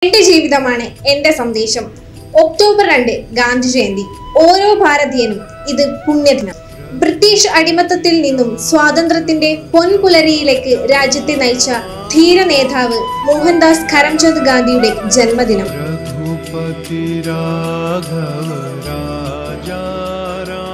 എന്റെ ജീവിതമാണ് എന്റെ സന്ദേശം ഒക്ടോബർ രണ്ട് ഗാന്ധി ജയന്തി ഓരോ ഭാരതീയനും ഇത് പുണ്യദിനം ബ്രിട്ടീഷ് അടിമത്തത്തിൽ നിന്നും സ്വാതന്ത്ര്യത്തിന്റെ പൊൻപുലരിയിലേക്ക് രാജ്യത്തെ നയിച്ച ധീര നേതാവ് മോഹൻദാസ് കരംചന്ദ് ഗാന്ധിയുടെ ജന്മദിനം रघुपति राघव राजा राम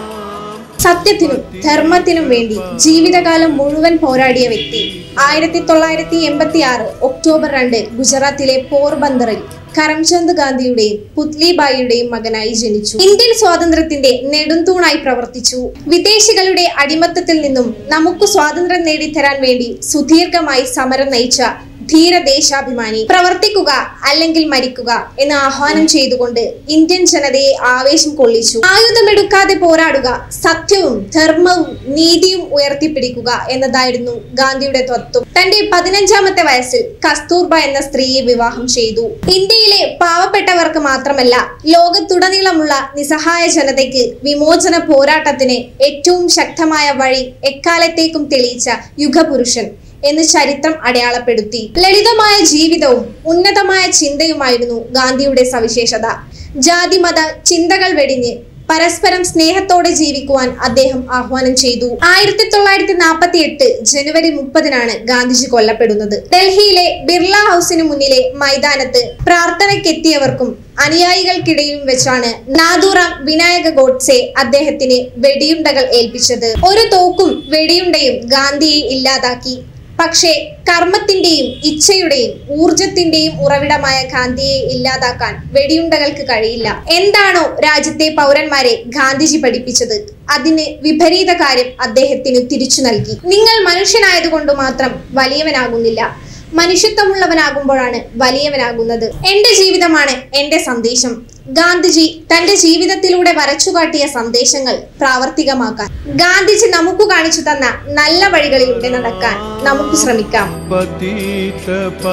സത്യത്തിനും ധർമ്മത്തിനും വേണ്ടി ജീവിതകാലം മുഴുവൻ പോരാടിയ വ്യക്തി ആയിരത്തി തൊള്ളായിരത്തി എൺപത്തി ആറ് ഒക്ടോബർ രണ്ട് ഗുജറാത്തിലെ പോർബന്തറിൽ കരംചന്ദ് ഗാന്ധിയുടെയും പുത്ലിബായിയുടെയും മകനായി ജനിച്ചു ഇന്ത്യൻ സ്വാതന്ത്ര്യത്തിന്റെ നെടുന്തൂണായി പ്രവർത്തിച്ചു വിദേശികളുടെ അടിമത്തത്തിൽ നിന്നും നമുക്ക് സ്വാതന്ത്ര്യം നേടിത്തരാൻ വേണ്ടി സുദീർഘമായി സമരം നയിച്ച ധീര ദേശാഭിമാനി പ്രവർത്തിക്കുക അല്ലെങ്കിൽ മരിക്കുക എന്ന് ആഹ്വാനം ചെയ്തുകൊണ്ട് ഇന്ത്യൻ ജനതയെ ആവേശം കൊള്ളിച്ചു ആയുധമെടുക്കാതെ പോരാടുക സത്യവും ധർമ്മവും നീതിയും ഉയർത്തിപ്പിടിക്കുക എന്നതായിരുന്നു ഗാന്ധിയുടെ തത്വം തന്റെ പതിനഞ്ചാമത്തെ വയസ്സിൽ കസ്തൂർബ എന്ന സ്ത്രീയെ വിവാഹം ചെയ്തു ഇന്ത്യയിലെ പാവപ്പെട്ടവർക്ക് മാത്രമല്ല ലോകത്തുടനീളമുള്ള നിസ്സഹായ ജനതയ്ക്ക് വിമോചന പോരാട്ടത്തിന് ഏറ്റവും ശക്തമായ വഴി എക്കാലത്തേക്കും തെളിയിച്ച യുഗപുരുഷൻ എന്ന് ചരിത്രം അടയാളപ്പെടുത്തി ലളിതമായ ജീവിതവും ഉന്നതമായ ചിന്തയുമായിരുന്നു ഗാന്ധിയുടെ സവിശേഷത ജാതിമത ചിന്തകൾ വെടിഞ്ഞ് പരസ്പരം സ്നേഹത്തോടെ ജീവിക്കുവാൻ അദ്ദേഹം ആഹ്വാനം ചെയ്തു ആയിരത്തി തൊള്ളായിരത്തി നാൽപ്പത്തി എട്ട് ജനുവരി മുപ്പതിനാണ് ഗാന്ധിജി കൊല്ലപ്പെടുന്നത് ഡൽഹിയിലെ ബിർള ഹൗസിന് മുന്നിലെ മൈതാനത്ത് പ്രാർത്ഥനയ്ക്കെത്തിയവർക്കും അനുയായികൾക്കിടയിലും വെച്ചാണ് നാദൂറാം വിനായക ഗോഡ്സെ അദ്ദേഹത്തിന് വെടിയുണ്ടകൾ ഏൽപ്പിച്ചത് ഒരു തോക്കും വെടിയുണ്ടയും ഗാന്ധിയെ ഇല്ലാതാക്കി പക്ഷേ കർമ്മത്തിന്റെയും ഇച്ഛയുടെയും ഊർജത്തിന്റെയും ഉറവിടമായ ഗാന്ധിയെ ഇല്ലാതാക്കാൻ വെടിയുണ്ടകൾക്ക് കഴിയില്ല എന്താണോ രാജ്യത്തെ പൗരന്മാരെ ഗാന്ധിജി പഠിപ്പിച്ചത് അതിന് വിപരീത കാര്യം അദ്ദേഹത്തിന് തിരിച്ചു നൽകി നിങ്ങൾ മനുഷ്യനായതുകൊണ്ട് മാത്രം വലിയവനാകുന്നില്ല മനുഷ്യത്വമുള്ളവനാകുമ്പോഴാണ് വലിയവനാകുന്നത് എന്റെ ജീവിതമാണ് എന്റെ സന്ദേശം ഗാന്ധിജി തന്റെ ജീവിതത്തിലൂടെ വരച്ചുകാട്ടിയ സന്ദേശങ്ങൾ പ്രാവർത്തികമാക്കാൻ ഗാന്ധിജി നമുക്ക് കാണിച്ചു തന്ന നല്ല വഴികളിലൂടെ നടക്കാൻ നമുക്ക് ശ്രമിക്കാം पतित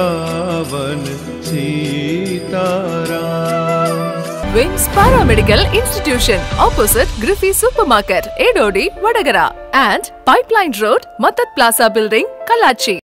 पावन Sitaram VIMS paramedical institution opposite ഗ്രിഫി super market Edodi Vadakara and pipeline road മത്തത് പ്ലാസ ബിൽഡിംഗ് കല്ലാച്ചി